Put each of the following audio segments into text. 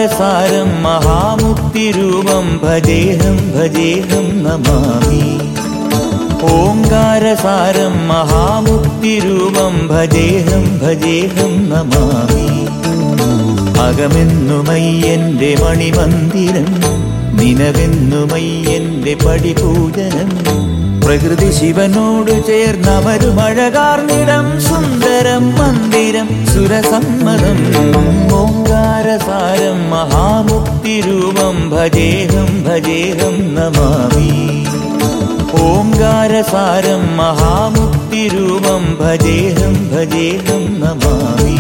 ഓങ്കാരസാരം മഹാമുക്തിരൂപം ഭജേഹം ഭജേഹം നമാമി ഓങ്കാരസാരം മഹാമുക്തിരൂപം ഭജേഹം ഭജേഹം നമാമി അകമെന്നുമയ്യന്റെ മണിമന്ദിരം നിനവെന്നുമയ്യന്റെ പടിപൂജനം പ്രകൃതി ശിവനോട് ചേർന്നവരുമഴകാർന്നിടം സുന്ദരം മന്ദിരം സുരസമ്മതം ഓങ്കാരസാരം മഹാമുക്തിരൂപം ഭജേഹം ഭജേഹം നമാമി ഓങ്കാരസാരം മഹാമുക്തിരൂപം ഭജേഹം ഭജേഹം നമാമി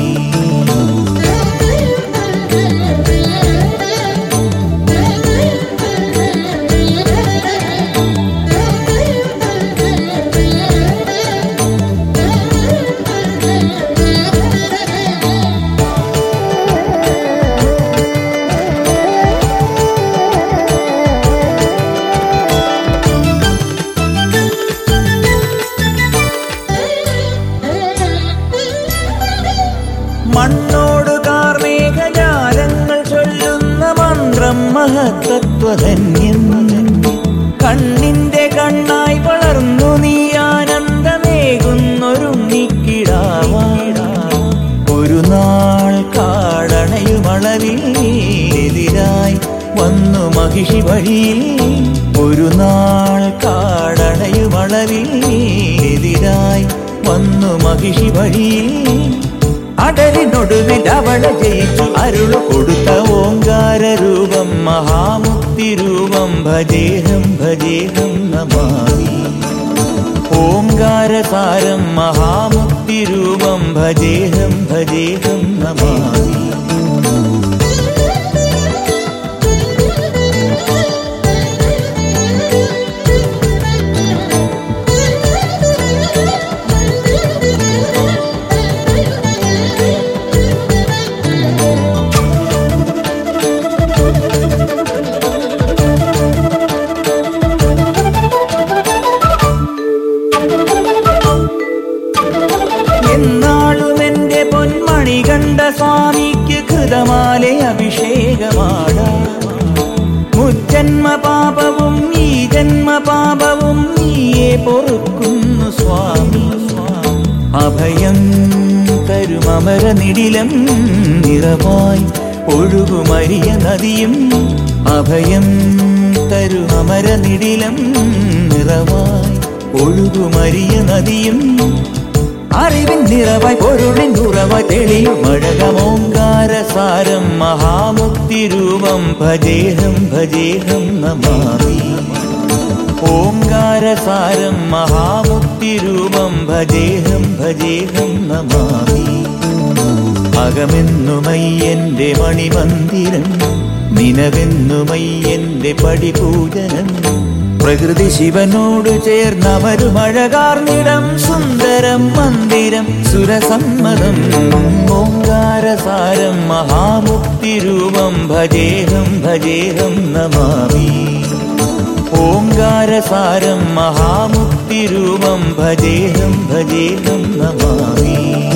മണ്ണോട് കാർമേഘജാലങ്ങൾ ചൊല്ലുന്ന മന്ത്രം മഹത്തത്വധന്യം കണ്ണിന്റെ കണ്ണായി വളർന്നു നീ ആനന്ദമേകുന്നൊരുണ്ണിക്കിടാവാട ഒരു നാൾ കാടണയുമളവിൽ എതിരായി വന്നു മഹിഷി വഴിയിൽ ഒരു നാൾ കാടണയുമളവിൽ എതിരായി വന്നു മഹിഷി വഴിയിൽ അടലിനൊടുവിൽ അവളെ ജയിച്ചു അരുളു കൊടുത്ത ഓങ്കാര രൂപം മഹാമുക്തി രൂപം ഭജേഹം ഭജേഹം നമാമി ഓങ്കാരസാരം മഹാമുക്തി രൂപം ഭജേഹം ഭജേഹം നമാമി എന്നാളും എന്റെ പൊന്മണി കണ്ട സ്വാമിക്ക് കൃതമാലെ അഭിഷേകമാട മുജ്ജന്മ പാപവും ഈ ജന്മ പാപവും നീയെ പൊറുക്കുന്നു സ്വാമി അഭയം തരുമമര നിടിലം നിറവായി ഒഴുകുമരിയ നദിയും അഭയം തരുമമര നിടിലം നിറവായി ഒഴുകുമരിയ നദിയും അറിവിൻ നിറവായി പൊരുളിൻ ഉറവായി തെളിയും മഴകമോങ്കാരസാരം മഹാമുക്തി രൂപം ഭജേഹം ഭജേഹം നമാമി ഓങ്കാരസാരം മഹാമുക്തി രൂപം ഭജേഹം ഭജേഹം നമാമി അകമെന്നുമയ്യന്റെ മണിമന്ദിരം നിനവെന്നുമയ്യന്റെ പടിപൂജനം പ്രകൃതി ശിവനോട് ചേർന്നവരുമഴകാർന്നിടം സുന്ദരം മന്ദിരം സുരസമ്മതം ഓങ്കാരസാരം മഹാമുക്തി രൂപം ഭജേഹം ഭജേഹം നമാമി ഓങ്കാരസാരം മഹാമുക്തി രൂപം ഭജേഹം ഭജേഹം നമാമി